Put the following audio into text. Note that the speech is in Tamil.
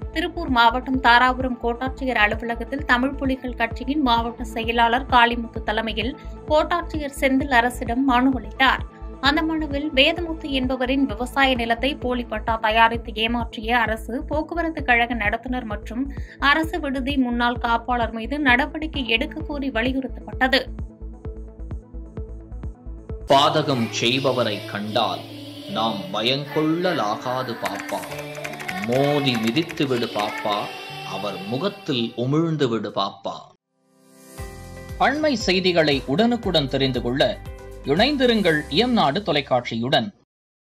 திருப்பூர் மாவட்டம் தாராபுரம் கோட்டாட்சியர் அலுவலகத்தில் தமிழ் புலிகள் கட்சியின் மாவட்ட செயலாளர் காளிமுத்து தலைமையில் கோட்டாட்சியர் செந்தில் அரசிடம் மனு அளித்தார் அந்த மனுவில் வேதமுத்து என்பவரின் விவசாய நிலத்தை போலி பட்டா தயாரித்து ஏமாற்றிய அரசு போக்குவரத்து கழக நடத்துனர் மற்றும் அரசு விடுதி முன்னாள் காப்பாளர் மீது நடவடிக்கை எடுக்க கோரி வலியுறுத்தப்பட்டது பாதகம் செய்பவரை கண்டால் நாம் பயங்கொள்ளலாகாது பாப்பா மோதி மிதித்து விடு பாப்பா அவர் முகத்தில் உமிழ்ந்து விடு பாப்பா அண்மை செய்திகளை உடனுக்குடன் தெரிந்து கொள்ள இணைந்திருங்கள் இயம்நாடு தொலைக்காட்சியுடன்